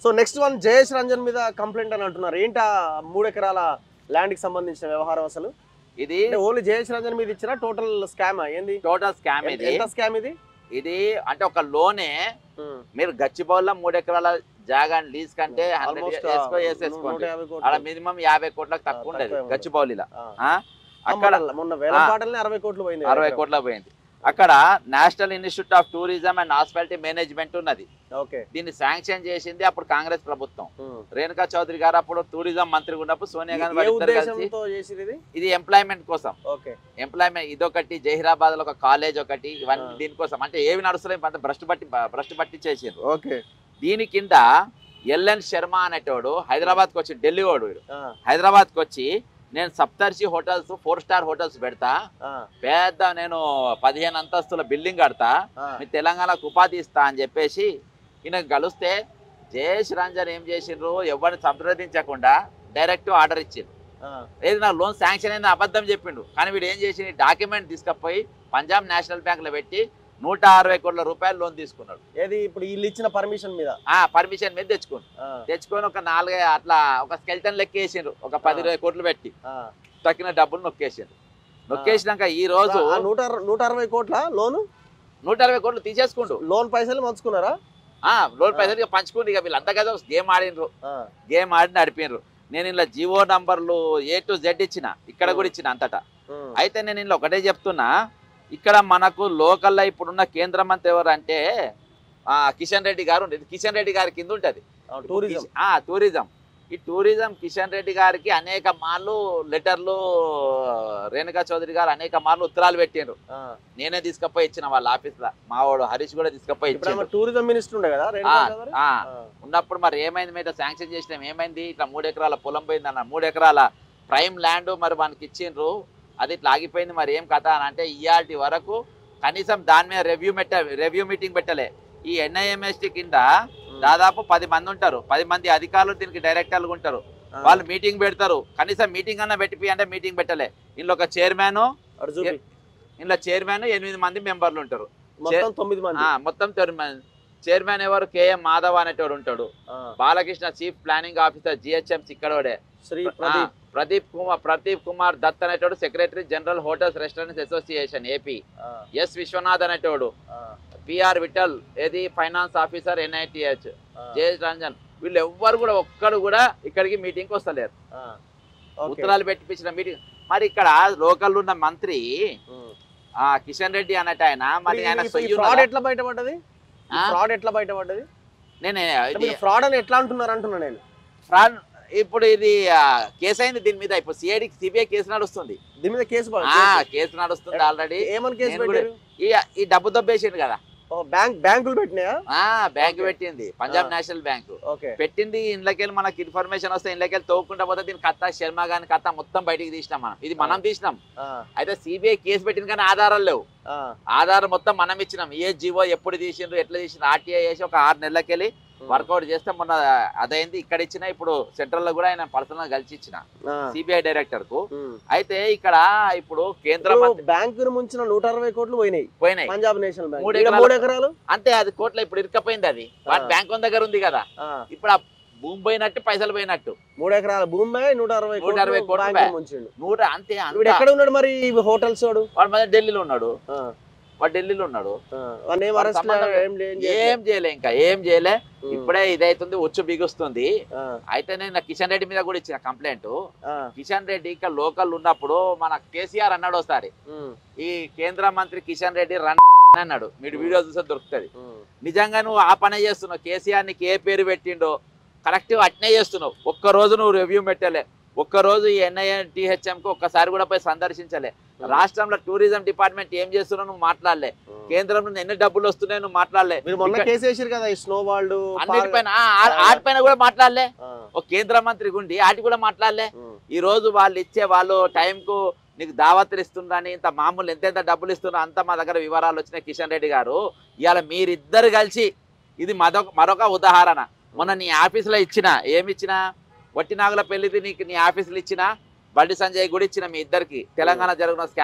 So next one Jayesh Ranjan మీద complaint అని అంటున్నారు ఏంటి ఆ మూడు ఎకరాల ల్యాండ్ కి సంబంధించిన వ్యవహారం అసలు ఇది అంటే ఓన్లీ జయేష్ రంజన్ మీద ఇచ్చిన టోటల్ స్కామ్ ఏంది టోటల్ స్కామ్ ఎంత- ఇది ఎంత స్కామ్ ఇది ఇది అంటే ఒక లోనే మీరు గచ్చిబౌల్లో మూడు ఎకరాల జాగాని లీజ్ కంటే హండ్రెడ్ Almost, వేసుకో ఆ, వేసేసుకోండి నూట యాభై కోట్లు. అక్కడ మినిమం యాభై కోట్లకు తక్కువ ఆ, ఉండదు తక్కువే ఉండదు. గచ్చిబౌలిలో ఆ. ఆ? ఆ, అక్కడ మొన్న- మొన్న వేల ఆ. పాటలనే అరవై కోట్లు పోయింది అరవై కోట్ల పోయింది అక్కడ National institute of Tourism and Hospitality Management ఉన్నది ఓకే దీన్ని శాంక్షన్ చేసింది అప్పుడు కాంగ్రెస్ ప్రభుత్వం రేణుకా చౌదరి గారు అప్పుడు టూరిజం మంత్రి ఉన్నప్పుడు సోనియా గాంధీ ఏ వాళ్ళిద్దరు కలిసి ఉద్దేశంతో చేసిరు ఇది ఇది ఎంప్లాయ్మెంట్ కోసం ఓకే ఎంప్లాయ్మెంట్ ఇదొకటి జహీరాబాద్ లో ఒక కాలేజ్ ఒకటి ఇవన్నీ ఆ. దీనికోసం అంటే ఏవి నడుస్తున్నాయి అంత భ్రష్టు పట్టి భ్రష్టు పట్టి చేసిండ్రు ఓకే దీని కింద ఎల్ఎన్ శర్మ అనేటోడు హైదరాబాద్కి వచ్చి ఢిల్లీ వాడు వీడు. హైదరాబాద్కి వచ్చి నేను Saptarshi hotels four star hotels పెడతా పెద్ద నేను పదిహేను అంతస్తుల బిల్డింగ్ కడతా మీ తెలంగాణకు ఉపాధి ఇస్తా అని చెప్పేసి ఈయన కలిస్తే జయేష్ రంజన్ ఏం చేసిండ్రు ఎవరిని సంప్రదించకుండా డైరెక్ట్ ఆర్డర్ ఇచ్చిండ్రు ఏది నాకు లోన్ శాంక్షన్ అయింది అబద్ధం చెప్పిండు కానీ వీడు ఏం చేసి డాక్యుమెంట్ తీసుకపోయి పంజాబ్ నేషనల్ బ్యాంక్ లో పెట్టి నూట అరవై కోట్ల రూపాయలు లోన్ తీసుకున్నాడు ఏది ఇప్పుడు వీళ్ళు ఇచ్చిన పర్మిషన్ మీద ఆ పర్మిషన్ మీద తెచ్చుకోండి ఆ, తెచ్చుకొని ఒక నాలుగే అట్లా ఒక స్కెల్టన్ లెక్కేసిండ్రు ఒక పది ఆ. ఇరవై కోట్లు పెట్టి ఆ. తక్కిన డబ్బులు నొక్కేసిండ్రు నొక్కేసినాక ఈ రోజు ఆ నూట అర- నూట అరవై కోట్ల లోను నూట అరవై కోట్లు తీసేసుకుంటూ లోన్ పైసలు మంచుకున్నారా ఆ లోన్ పైసలు ఇక పంచుకుంటూ ఇక వీళ్ళంతా కదా గేమ్ ఆడినరు ఆ, గేమ్ ఆడి నడిపినరు నేను ఇలా జివో నంబర్లు ఏ టు జెడ్ ఇచ్చిన ఇక్కడ కూడా ఇచ్చిన అంతటా ఉమ్, అయితే నేను ఇందులో ఒకటే చెప్తున్నా ఇక్కడ మనకు లోకల్లో ఇప్పుడున్న కేంద్ర మంత్రి ఎవరు అంటే ఆ, కిషన్ రెడ్డి గారు ఉండేది కిషన్ రెడ్డి గారి కింద ఉంటుంది ఆ, టూరిజం ఆ టూరిజం ఈ టూరిజం కిషన్ రెడ్డి గారికి అనేక మార్లు లెటర్లు రేణుకా చౌదరి గారు అనేక మార్లు ఉత్తరాలు పెట్టారు ఆ, నేనే తీసుకపోయి ఇచ్చిన వాళ్ళ ఆఫీస్ లో మా వాడు హరీష్ కూడా తీసుకపోయి ఇప్పుడు ఆమె ఇచ్చాడు టూరిజం మినిస్టర్ ఉండే కదా ఆ, రేణుకా చౌదరి? ఆ. ఆ, ఉన్నప్పుడు మరి ఏమైంది మీద శాంక్షన్ చేసినాం ఏమైంది ఇట్లా మూడు ఎకరాల పొలం పోయింది అన్న మూడు ఎకరాల ప్రైమ్ ల్యాండ్ మరి మనకి ఇచ్చిండ్రు అది ఇట్లా ఆగిపోయింది మరి ఏం కథ అని అంటే ఇయాల్టి వరకు కనీసం దాని మీద రివ్యూ పెట్ట రివ్యూ మీటింగ్ పెట్టలే ఈ ఎన్ఐఎంఎస్టీ కింద ఉమ్, దాదాపు పది మంది ఉంటారు పది మంది అధికారులు దీనికి డైరెక్టర్లు ఉంటారు ఆ, వాళ్ళు మీటింగ్ పెడతారు కనీసం మీటింగ్ అన్న పెట్టిపి అంటే మీటింగ్ పెట్టలే ఇందులో ఒక చైర్మన్ అటు చూపి. ఇందులో చైర్మన్ ఎనిమిది మంది మెంబర్లు ఉంటారు మొత్తం తొమ్మిది మంది ఆ, మొత్తం చైర్మన్ చైర్మన్ ఎవరు కేఎం మాధవ్ అనేటోడు ఉంటాడు ఆ, Balakrishna chief planning officer GHMC ఇక్కడోడే శ్రీ ఆ, ప్రదీప్ ప్రదీప్ కుమార్ ప్రదీప్ కుమార్ దత్ అనేటోడు secretary general hotels restaurants association AP ఆ, ఎస్ విశ్వనాథ్ అనేటోడు ఆ, పిఆర్ విఠల్ ఏది ఫైనాన్స్ ఆఫీసర్ ఎన్ఐటిహెచ్ ఆ, జయేష్ రంజన్ వీళ్ళు ఎవ్వరు కూడా ఒక్కడు కూడా ఇక్కడికి మీటింగ్కి వస్తలేరు ఆ, ఓకే. ఉత్తరాలు పెట్టిపించిన మీటింగ్ మరి ఇక్కడ లోకల్ ఉన్న మంత్రి ఉమ్. ఆ కిషన్ రెడ్డి అన్నట్టు ఆయన మరి ఇప్పుడు ఆయన ఈ- ఈ సొయ్యి ఫ్రాడ్ ఉన్నదా? ఎట్లా బయటపడ్డది ఆ? ఫ్రాడ్ ఎట్లా బయటపడ్డది నేను అంటే ఇది మీరు ఫ్రాడ్ అని ఎట్లా అంటున్నారు అంటున్నా నేను ఫ్రాడ్ ఇప్పుడు ఇది ఆ, కేసు అయింది దీని మీద ఇప్పుడు సిఐడి సిబిఐ కేసు నడుస్తుంది దీని మీద కేసు పడ- ఆ కేసు. కేసు నడుస్తుంది ఆల్రెడీ ఏమని కేసు నేను కూడా- పెట్టారు ఈ ఈ డబ్బు దబ్బేసింది కదా ఓ, బ్యాంక్ బ్యాంకులు పెట్టినాయా ఆ బ్యాంక్ Okay. పెట్టింది పంజాబ్ ఆ. నేషనల్ బ్యాంక్ ఓకే పెట్టింది ఇంట్లోకెళ్ళి మనకి ఇన్ఫర్మేషన్ వస్తే ఇంట్లోకెళ్ళి తోకుంటా పోతే దీని కథ శర్మ గాని కథ మొత్తం బయటికి తీసినాం మనం ఇది మనం తీసినాం ఆ, అయితే సిబిఐ కేసు పెట్టింది కానీ ఆధారాలు లేవు ఆ, ఆధారం మొత్తం మనం ఇచ్చినాం ఏ జీవో ఎప్పుడు తీసిండ్రు ఎట్లా తీసిండ్రు ఆర్టీఐ చేసి ఒక ఆరు నెలలకెళ్ళి ఉమ్, వర్కౌట్ చేస్తే మొన్న అదైంది ఇక్కడ ఇచ్చిన ఇప్పుడు సెంట్రల్ లో కూడా ఆయన పర్సనల్ కలిసి ఇచ్చిన ఆ, సిబిఐ డైరెక్టర్ కు ఉమ్. అయితే ఇక్కడ ఇప్పుడు కేంద్ర ఇప్పుడు మంత్రి బ్యాంకును ముంచిన నూట అరవై కోట్లు పోయినాయి పోయినాయి పంజాబ్ నేషనల్ బ్యాంక్ మూడు ఈడ ఎకరాలు- మూడు ఎకరాలు అంతే అది కోట్ల ఇప్పుడు ఇరుకపోయింది అది వాటి ఆ. బ్యాంక్ దగ్గర ఉంది కదా ఆ, ఇప్పుడు ఆ భూమి పోయినట్టు పైసలు పోయినట్టు మూడు ఎకరాల భూమి నూట అరవై నూట అరవై కోట్లు కోట్లు బ్యాంకును బా- ముంచిండు నూట అంతే ఇప్పుడు అంత ఎక్కడ ఉన్నాడు మరి ఈ హోటల్స్ వాడు వాడు మధ్య ఢిల్లీలో ఉన్నాడు ఆ, వాడు ఢిల్లీలో ఉన్నాడు ఆ, వాడిని ఏం వాడి అరెస్ట్ సంబంధం ఏం లే- ఏం చేయట్లే. ఏం చేయలే ఇంకా ఏం చేయలే ఉమ్, ఇప్పుడే ఇదైతుంది ఉచ్చు బిగుస్తుంది ఆ, అయితే నేను కిషన్ రెడ్డి మీద కూడా ఇచ్చిన కంప్లైంట్ ఆ, కిషన్ రెడ్డి ఇక్కడ లోకల్ ఉన్నప్పుడు మన కేసీఆర్ అన్నాడు ఒకసారి ఉమ్, ఈ కేంద్ర మంత్రి కిషన్ రెడ్డి రన్ అన్నాడు మీరు వీడియో చూస్తే దొరుకుతుంది ఉమ్, నిజంగా నువ్వు ఆ పనే చేస్తున్నావు కేసీఆర్ నీకు ఏ పేరు పెట్టిండో కరెక్ట్ అట్నే చేస్తున్నావు ఒక్క రోజు నువ్వు రివ్యూ పెట్టలే ఒక్క రోజు ఈ ఎన్ఐఏ కు ఒక్కసారి కూడా పోయి సందర్శించలే రాష్ట్రంలో టూరిజం డిపార్ట్మెంట్ ఏం చేస్తున్నావు నువ్వు మాట్లాడలే ఉమ్. కేంద్రం నుండి ఎన్ని డబ్బులు వస్తున్నాయి నువ్వు మాట్లాడలే మీరు మొన్న ఇక్కడ- కేసు వేసారు కదా ఈ స్నో బాల్డ్ అన్నిటిపైన ఆ, ఆ- ఆటిపైన కూడా మాట్లాడలే ఆ, ఒక కేంద్ర మంత్రి గుండి ఆటి కూడా మాట్లాడలే ఉమ్, ఈ రోజు వాళ్ళు ఇచ్చే వాళ్ళు టైంకు నీకు దావత్లు ఇస్తుండ్రని ఇంత మామూలు ఎంతెంత డబ్బులు ఇస్తున్నా అంత మా దగ్గర వివరాలు వచ్చినాయి కిషన్ రెడ్డి గారు ఇవాళ మీరిద్దరు కలిసి ఇది మరొక మరొక ఉదాహరణ మొన్న నీ ఆఫీసులో ఇచ్చిన ఏమి ఇచ్చిన వట్టినాగుల పెళ్లిది నీకు నీ ఆఫీసులు ఇచ్చిన బండి సంజయ్ కూడా ఇచ్చిన మీ ఇద్దరికి తెలంగాణ జరిగిన స్కామ్ మీద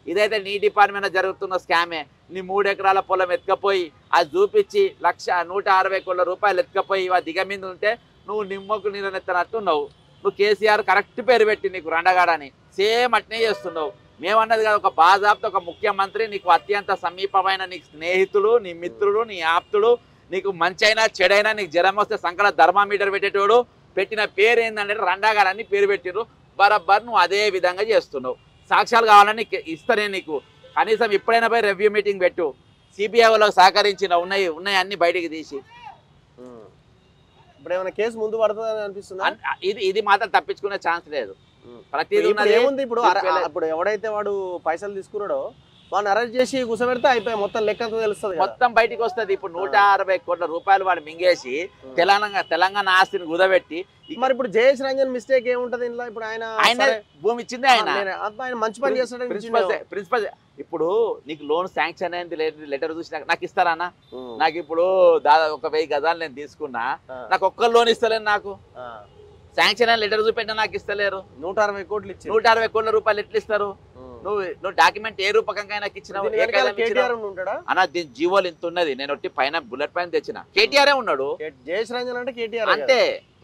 ఇదైతే నీ డిపార్ట్మెంట్ జరుగుతున్న స్కామే నీ మూడు ఎకరాల పొలం ఎత్తుకపోయి అది చూపించి లక్ష నూట అరవై కోట్ల రూపాయలు ఎత్తుకపోయి ఇవా దిగ మీద ఉంటే నువ్వు నిమ్మకు నీళ్ళనెత్తనట్టున్నావు నువ్వు కేసీఆర్ కరెక్ట్ పేరు పెట్టి నీకు రండగాడని సేమ్ అట్నే చేస్తున్నావు మేమన్నది కాదు ఒక బాజాబ్తో ఒక ముఖ్యమంత్రి నీకు అత్యంత సమీపమైన నీ స్నేహితుడు నీ మిత్రుడు నీ ఆప్తుడు నీకు మంచైనా చెడైనా నీకు జ్వరం వస్తే సంకల ధర్మామీటర్ పెట్టేటోడు పెట్టిన పేరు ఏంటంటే రండాగారని పేరు పెట్టిరు బరబ్బర్ నువ్వు అదే విధంగా చేస్తున్నావు సాక్ష్యాలు కావాలని నీకు ఇస్తనే నీకు కనీసం ఎప్పుడైనా పోయి రివ్యూ మీటింగ్ పెట్టు సిబిఐ వాళ్ళకి సహకరించిన ఉన్నాయి ఉన్నాయి అన్ని బయటికి తీసి ఉమ్. ఇప్పుడు ఏమైనా కేసు ముందు పడుతుందని అనిపిస్తుందా అన్- ఇది ఇది మాత్రం తప్పించుకునే ఛాన్స్ లేదు ఉమ్. ప్రతిదీ ఇప్పుడు ఉన్నది ఏముంది ఇప్పుడు అర- చెప్పేలే. ఇప్పుడు ఎవడైతే వాడు పైసలు తీసుకున్నాడో వాడిని అరెస్ట్ చేసి కూర్చోబెడితే అయిపోయి మొత్తం లెక్క అంతా తెలుస్తుంది కదా. మొత్తం బయటికి వస్తది ఇప్పుడు నూట అరవై కోట్ల రూపాయలు వాడు మింగేసి ఉమ్. తెలంగాణ తెలంగాణ ఆస్తిని కుదబెట్టి మరి ఇప్పుడు జయేష్ రంజన్ మిస్టేక్ ఏముంటది ఇందులో ఇప్పుడు ఆయన ఆయన సరే, భూమి ఇచ్చింది ఆ, ఆయన నేను- అబ్బా, ఆయన మంచి పని చేస్తాడని ప్రిన్సిపల్ ఇచ్చిండు. ప్రిన్సిపల్ ఇప్పుడు నీకు లోన్ శాంక్షన్ అయింది లెటర్ చూసి నాకు- నాకు ఇస్తారా ఉమ్. నాకు ఇప్పుడు దాదాపు ఒక వెయ్యి గజాలు నేను తీసుకున్నా ఆ, నాకు ఒక్క లోన్ ఇస్తలేరు నాకు ఆ. శాంక్షన్ అయిన లెటర్ చూపెట్టినా నాకు ఇస్తలేరు నూట అరవై కోట్లు ఇచ్చిండు. నూట అరవై కోట్ల రూపాయలు ఎట్లా ఇస్తారు ఉమ్. నువ్వు నువ్వు డాక్యుమెంట్ ఏ రూపకంగా నాకు ఇచ్చినావు దీని ఏ వెనకాల కాగితం ఇచ్చినావు? కేటీఆర్ ఉంటాడా అన్న దీని జీవోలు ఇంత ఉన్నది నేను ఒట్టి పైన బుల్లెట్ పైన తెచ్చిన కేటీఆర్ ఉన్నాడు కే- జయేష్ రంజన్ అంటే కేటీఆర్ అంతే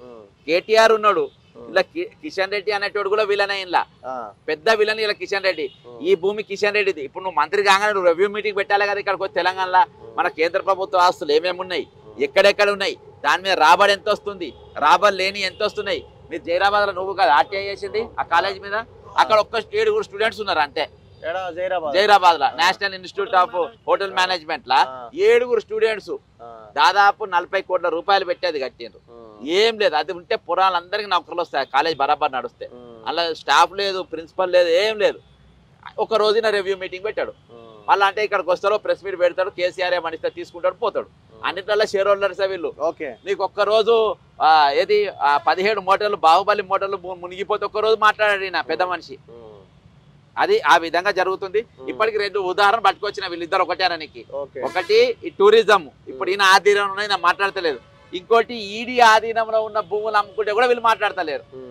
కేటీఆర్ ఉన్నాడు ఇలా కి- కిషన్ రెడ్డి అనేటోడు కూడా విలన్ ఇలా పెద్ద విలన్ ఇలా కిషన్ రెడ్డి ఈ భూమి కిషన్ రెడ్డిది ఇప్పుడు నువ్వు మంత్రి కాగానే నువ్వు రివ్యూ మీటింగ్ పెట్టాలి కదా ఇక్కడికి వచ్చి తెలంగాణలో మన కేంద్ర ప్రభుత్వ ఆస్తులు ఏమేమి ఉన్నాయి ఎక్కడెక్కడ ఉన్నాయి దాని మీద రాబడి ఎంత వస్తుంది రాబడి లేని ఎంత వస్తున్నాయి మీరు జైరాబాద్ లో నువ్వు కదా ఆర్టీఐ చేసింది ఆ కాలేజ్ మీద అక్కడ ఒక్క ఏడుగురు స్టూడెంట్స్ ఉన్నారు అంతే ఏడా జైరాబాద్ జైరాబాద్ లో national institute of hotel management లా ఆ, ఏడుగురు స్టూడెంట్స్ ఆ, దాదాపు నలభై కోట్ల రూపాయలు పెట్టేది కట్టిండ్రు ఉమ్, ఏం లేదు అది ఉంటే పురాలందరికీ నౌకర్లు వస్తాయి కాలేజ్ బరాబర్ నడుస్తే ఉమ్, అలా స్టాఫ్ లేదు ప్రిన్సిపల్ లేదు ఏం లేదు ఒక రోజున రివ్యూ మీటింగ్ పెట్టాడు ఉమ్, మళ్ళీ అంటే ఇక్కడికి వస్తాడు ప్రెస్ మీట్ పెడతాడు కేసీఆర్ ఏమనిస్తే తీసుకుంటాడు పోతాడు ఉమ్. అన్నిట్లలో షేర్ హోల్డర్స్ వీళ్ళు ఓకే నీకు ఒక్క రోజు ఆ, ఏది ఆ, పదిహేడు మోటార్లు బాహుబలి మోటార్లు ము- మునిగిపోతే ఒక్క రోజు మాట్లాడాడు ఈయన పెద్ద మనిషి ఉమ్, అది ఆ విధంగా జరుగుతుంది ఉమ్. ఇప్పటికి రెండు ఉదాహరణ పట్టుకొచ్చిన వీళ్ళిద్దరు ఒకటేనానికి ఓకే ఒకటి ఈ టూరిజం ఇప్పుడు ఈయన ఆధీనంలో ఈయన మాట్లాడతలేదు ఇంకోటి ఈడీ ఆధీనంలో ఉన్న భూములు అమ్ముకుంటే కూడా వీళ్ళు మాట్లాడతలేరు ఉమ్,